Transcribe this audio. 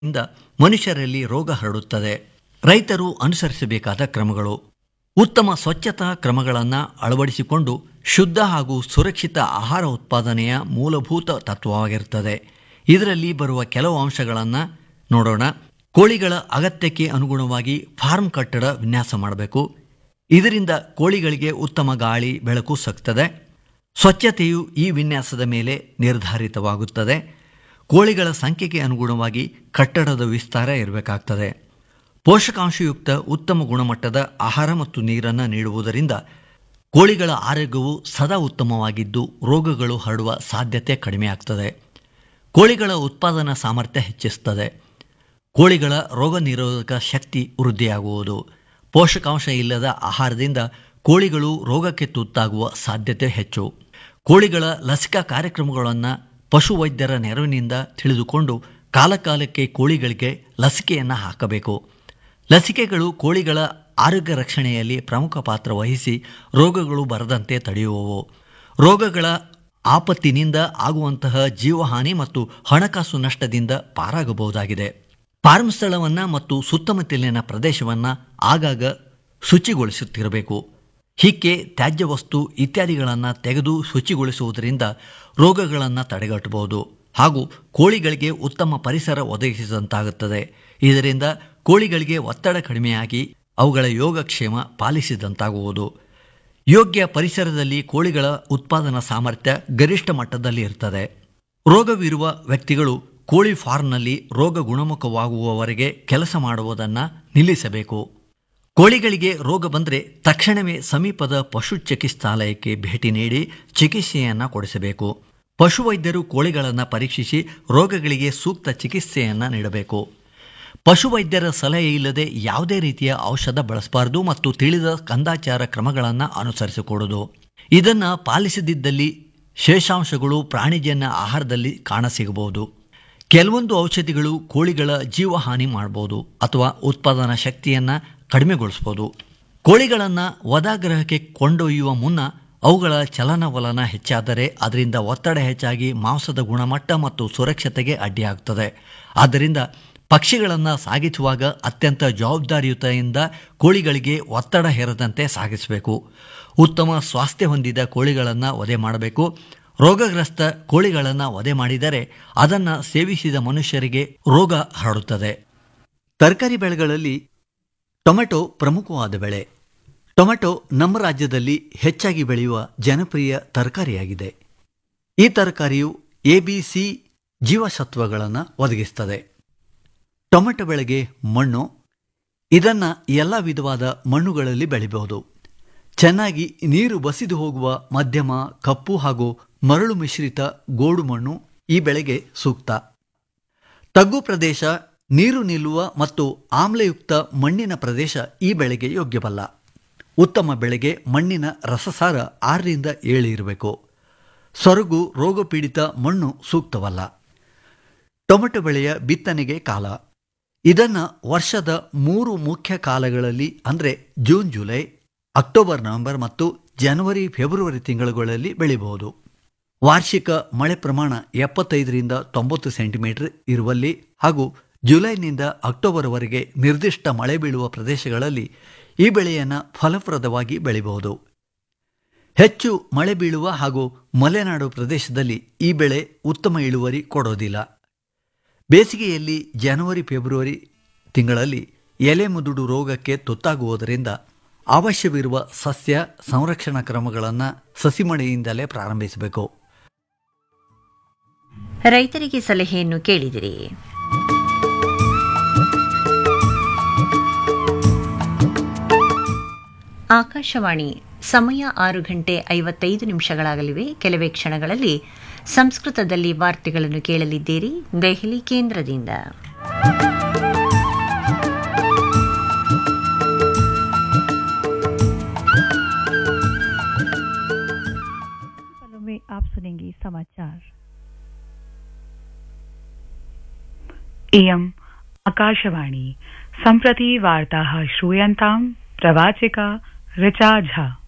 ಇಂದ ಮನುಷ್ಯರಲ್ಲಿ ರೋಗ ಹರಡುತ್ತದೆ ರೈತರು ಅನುಸರಿಸಬೇಕಾದ ಕ್ರಮಗಳು ಉತ್ತಮ ಸ್ವಚ್ಛತಾ ಕ್ರಮಗಳನ್ನು ಅಳವಡಿಸಿಕೊಂಡು ಶುದ್ಧ ಹಾಗೂ ಸುರಕ್ಷಿತ ಆಹಾರ ಉತ್ಪಾದನೆಯ ಮೂಲಭೂತ ತತ್ವವಾಗಿರುತ್ತದೆ ಇದರಲ್ಲಿ ಬರುವ ಕೆಲವು ಅಂಶಗಳನ್ನು ನೋಡೋಣ ಕೋಳಿಗಳ ಅಗತ್ಯಕ್ಕೆ ಅನುಗುಣವಾಗಿ ಫಾರ್ಮ್ ಕಟ್ಟಡ ವಿನ್ಯಾಸ ಮಾಡಬೇಕು ಇದರಿಂದ ಕೋಳಿಗಳಿಗೆ ಉತ್ತಮ ಗಾಳಿ ಬೆಳಕು ಸಿಗ್ತದೆ ಸ್ವಚ್ಛತೆಯು ಈ ವಿನ್ಯಾಸದ ಮೇಲೆ ನಿರ್ಧಾರಿತವಾಗುತ್ತದೆ ಕೋಳಿಗಳ ಸಂಖ್ಯೆಗೆ ಅನುಗುಣವಾಗಿ ಕಟ್ಟಡದ ವಿಸ್ತಾರ ಇರಬೇಕಾಗ್ತದೆ ಪೋಷಕಾಂಶಯುಕ್ತ ಉತ್ತಮ ಗುಣಮಟ್ಟದ ಆಹಾರ ಮತ್ತು ನೀರನ್ನು ನೀಡುವುದರಿಂದ ಕೋಳಿಗಳ ಆರೋಗ್ಯವು ಸದಾ ಉತ್ತಮವಾಗಿದ್ದು ರೋಗಗಳು ಹರಡುವ ಸಾಧ್ಯತೆ ಕಡಿಮೆಯಾಗ್ತದೆ ಕೋಳಿಗಳ ಉತ್ಪಾದನಾ ಸಾಮರ್ಥ್ಯ ಹೆಚ್ಚಿಸುತ್ತದೆ ಕೋಳಿಗಳ ರೋಗ ನಿರೋಧಕ ಶಕ್ತಿ ವೃದ್ಧಿಯಾಗುವುದು ಪೋಷಕಾಂಶ ಇಲ್ಲದ ಆಹಾರದಿಂದ ಕೋಳಿಗಳು ರೋಗಕ್ಕೆ ತುತ್ತಾಗುವ ಸಾಧ್ಯತೆ ಹೆಚ್ಚು ಕೋಳಿಗಳ ಲಸಿಕಾ ಕಾರ್ಯಕ್ರಮಗಳನ್ನು ಪಶುವೈದ್ಯರ ನೆರವಿನಿಂದ ತಿಳಿದುಕೊಂಡು ಕಾಲಕಾಲಕ್ಕೆ ಕೋಳಿಗಳಿಗೆ ಲಸಿಕೆಯನ್ನು ಹಾಕಬೇಕು ಲಸಿಕೆಗಳು ಕೋಳಿಗಳ ಆರೋಗ್ಯ ರಕ್ಷಣೆಯಲ್ಲಿ ಪ್ರಮುಖ ಪಾತ್ರ ವಹಿಸಿ ರೋಗಗಳು ಬರದಂತೆ ತಡೆಯುವವು ರೋಗಗಳ ಆಪತ್ತಿನಿಂದ ಆಗುವಂತಹ ಜೀವಹಾನಿ ಮತ್ತು ಹಣಕಾಸು ನಷ್ಟದಿಂದ ಪಾರಾಗಬಹುದಾಗಿದೆ ಫಾರ್ಮ್ ಸ್ಥಳವನ್ನು ಮತ್ತು ಸುತ್ತಮುತ್ತಲಿನ ಪ್ರದೇಶವನ್ನು ಆಗಾಗ ಶುಚಿಗೊಳಿಸುತ್ತಿರಬೇಕು ಹಿಕ್ಕೆ ತ್ಯಾಜ್ಯ ವಸ್ತು ಇತ್ಯಾದಿಗಳನ್ನು ತೆಗೆದು ಶುಚಿಗೊಳಿಸುವುದರಿಂದ ರೋಗಗಳನ್ನು ತಡೆಗಟ್ಟಬಹುದು ಹಾಗೂ ಕೋಳಿಗಳಿಗೆ ಉತ್ತಮ ಪರಿಸರ ಒದಗಿಸಿದಂತಾಗುತ್ತದೆ ಇದರಿಂದ ಕೋಳಿಗಳಿಗೆ ಒತ್ತಡ ಕಡಿಮೆಯಾಗಿ ಅವುಗಳ ಯೋಗಕ್ಷೇಮ ಪಾಲಿಸಿದಂತಾಗುವುದು ಯೋಗ್ಯ ಪರಿಸರದಲ್ಲಿ ಕೋಳಿಗಳ ಉತ್ಪಾದನಾ ಸಾಮರ್ಥ್ಯ ಗರಿಷ್ಠ ಮಟ್ಟದಲ್ಲಿ ಇರ್ತದೆ ರೋಗವಿರುವ ವ್ಯಕ್ತಿಗಳು ಕೋಳಿ ಫಾರ್ಮ್ನಲ್ಲಿ ರೋಗ ಗುಣಮುಖವಾಗುವವರೆಗೆ ಕೆಲಸ ಮಾಡುವುದನ್ನು ನಿಲ್ಲಿಸಬೇಕು ಕೋಳಿಗಳಿಗೆ ರೋಗ ಬಂದರೆ ತಕ್ಷಣವೇ ಸಮೀಪದ ಪಶು ಚಿಕಿತ್ಸಾಲಯಕ್ಕೆ ಭೇಟಿ ನೀಡಿ ಚಿಕಿತ್ಸೆಯನ್ನು ಕೊಡಿಸಬೇಕು ಪಶುವೈದ್ಯರು ಕೋಳಿಗಳನ್ನು ಪರೀಕ್ಷಿಸಿ ರೋಗಗಳಿಗೆ ಸೂಕ್ತ ಚಿಕಿತ್ಸೆಯನ್ನು ನೀಡಬೇಕು ಪಶುವೈದ್ಯರ ಸಲಹೆ ಇಲ್ಲದೆ ಯಾವುದೇ ರೀತಿಯ ಔಷಧ ಬಳಸಬಾರದು ಮತ್ತು ತಿಳಿದ ಕಂದಾಚಾರ ಕ್ರಮಗಳನ್ನು ಅನುಸರಿಸಿಕೊಡುವುದು ಇದನ್ನು ಪಾಲಿಸದಿದ್ದಲ್ಲಿ ಶೇಷಾಂಶಗಳು ಪ್ರಾಣಿಜನ್ಯ ಆಹಾರದಲ್ಲಿ ಕಾಣಸಿಗಬಹುದು ಕೆಲವೊಂದು ಔಷಧಿಗಳು ಕೋಳಿಗಳ ಜೀವಹಾನಿ ಮಾಡಬಹುದು ಅಥವಾ ಉತ್ಪಾದನಾ ಶಕ್ತಿಯನ್ನು ಕಡಿಮೆಗೊಳಿಸಬಹುದು ಕೋಳಿಗಳನ್ನು ವದಾಗ್ರಹಕ್ಕೆ ಕೊಂಡೊಯ್ಯುವ ಮುನ್ನ ಅವುಗಳ ಚಲನವಲನ ಹೆಚ್ಚಾದರೆ ಅದರಿಂದ ಒತ್ತಡ ಹೆಚ್ಚಾಗಿ ಮಾಂಸದ ಗುಣಮಟ್ಟ ಮತ್ತು ಸುರಕ್ಷತೆಗೆ ಅಡ್ಡಿಯಾಗುತ್ತದೆ ಆದ್ದರಿಂದ ಪಕ್ಷಿಗಳನ್ನು ಸಾಗಿಸುವಾಗ ಅತ್ಯಂತ ಜವಾಬ್ದಾರಿಯುತದಿಂದ ಕೋಳಿಗಳಿಗೆ ಒತ್ತಡ ಹೇರದಂತೆ ಸಾಗಿಸಬೇಕು ಉತ್ತಮ ಸ್ವಾಸ್ಥ್ಯ ಹೊಂದಿದ ಕೋಳಿಗಳನ್ನು ವಧೆ ಮಾಡಬೇಕು ರೋಗಗ್ರಸ್ತ ಕೋಳಿಗಳನ್ನು ವಧೆ ಮಾಡಿದರೆ ಅದನ್ನು ಸೇವಿಸಿದ ಮನುಷ್ಯರಿಗೆ ರೋಗ ಹರಡುತ್ತದೆ ತರಕಾರಿ ಬೆಳೆಗಳಲ್ಲಿ ಟೊಮೆಟೊ ಪ್ರಮುಖವಾದ ಬೆಳೆ ಟೊಮೆಟೊ ನಮ್ಮ ರಾಜ್ಯದಲ್ಲಿ ಹೆಚ್ಚಾಗಿ ಬೆಳೆಯುವ ಜನಪ್ರಿಯ ತರಕಾರಿಯಾಗಿದೆ ಈ ತರಕಾರಿಯು ಎ ಬಿ ಸಿ ಜೀವಸತ್ವಗಳನ್ನು ಒದಗಿಸ್ತದೆ ಟೊಮೆಟೊ ಬೆಳೆಗೆ ಮಣ್ಣು ಇದನ್ನು ಎಲ್ಲ ವಿಧವಾದ ಮಣ್ಣುಗಳಲ್ಲಿ ಬೆಳಿಬಹುದು ಚೆನ್ನಾಗಿ ನೀರು ಬಸಿದು ಹೋಗುವ ಮಧ್ಯಮ ಕಪ್ಪು ಹಾಗೂ ಮರಳು ಮಿಶ್ರಿತ ಗೋಡು ಮಣ್ಣು ಈ ಬೆಳೆಗೆ ಸೂಕ್ತ ತಗ್ಗು ಪ್ರದೇಶ ನೀರು ನಿಲ್ಲುವ ಮತ್ತು ಆಮ್ಲಯುಕ್ತ ಮಣ್ಣಿನ ಪ್ರದೇಶ ಈ ಬೆಳೆಗೆ ಯೋಗ್ಯವಲ್ಲ ಉತ್ತಮ ಬೆಳೆಗೆ ಮಣ್ಣಿನ ರಸಸಾರ ಆರರಿಂದ ಏಳು ಇರಬೇಕು ಸೊರಗು ರೋಗಪೀಡಿತ ಮಣ್ಣು ಸೂಕ್ತವಲ್ಲ ಟೊಮೆಟೊ ಬೆಳೆಯ ಬಿತ್ತನೆಗೆ ಕಾಲ ಇದನ್ನು ವರ್ಷದ ಮೂರು ಮುಖ್ಯ ಕಾಲಗಳಲ್ಲಿ ಅಂದರೆ ಜೂನ್ ಜುಲೈ ಅಕ್ಟೋಬರ್ ನವೆಂಬರ್ ಮತ್ತು ಜನವರಿ ಫೆಬ್ರವರಿ ತಿಂಗಳುಗಳಲ್ಲಿ ಬೆಳೆಯಬಹುದು ವಾರ್ಷಿಕ ಮಳೆ ಪ್ರಮಾಣ ಎಪ್ಪತ್ತೈದರಿಂದ ತೊಂಬತ್ತು ಸೆಂಟಿಮೀಟರ್ ಇರುವಲ್ಲಿ ಹಾಗೂ ಜುಲೈನಿಂದ ಅಕ್ಟೋಬರ್ವರೆಗೆ ನಿರ್ದಿಷ್ಟ ಮಳೆ ಬೀಳುವ ಪ್ರದೇಶಗಳಲ್ಲಿ ಈ ಬೆಳೆಯನ್ನು ಫಲಪ್ರದವಾಗಿ ಬೆಳೆಯಬಹುದು ಹೆಚ್ಚು ಮಳೆ ಬೀಳುವ ಹಾಗೂ ಮಲೆನಾಡು ಪ್ರದೇಶದಲ್ಲಿ ಈ ಬೆಳೆ ಉತ್ತಮ ಇಳುವರಿ ಕೊಡೋದಿಲ್ಲ ಬೇಸಿಗೆಯಲ್ಲಿ ಜನವರಿ ಫೆಬ್ರವರಿ ತಿಂಗಳಲ್ಲಿ ಎಲೆ ಮುದುಡು ರೋಗಕ್ಕೆ ತುತ್ತಾಗುವುದರಿಂದ ಅವಶ್ಯವಿರುವ ಸಸ್ಯ ಸಂರಕ್ಷಣಾ ಕ್ರಮಗಳನ್ನು ಸಸಿಮಣೆಯಿಂದಲೇ ಪ್ರಾರಂಭಿಸಬೇಕು ರೈತರಿಗೆ ಸಲಹೆಯನ್ನು ಕೇಳಿದಿರಿ ಆಕಾಶವಾಣಿ ಸಮಯ ಆರು ಗಂಟೆ ಐವತ್ತೈದು ನಿಮಿಷಗಳಾಗಲಿವೆ ಕೆಲವೇ ಕ್ಷಣಗಳಲ್ಲಿ ಸಂಸ್ಕೃತದಲ್ಲಿ ವಾರ್ತೆಗಳನ್ನು ಕೇಳಲಿದ್ದೀರಿ ದೆಹಲಿ ಕೇಂದ್ರದಿಂದ पलों में आप सुनेंगे समाचार इयम् आकाशवाणी सम्प्रति वार्ताः श्रूयन्ताम् प्रवाचिका ऋचा झा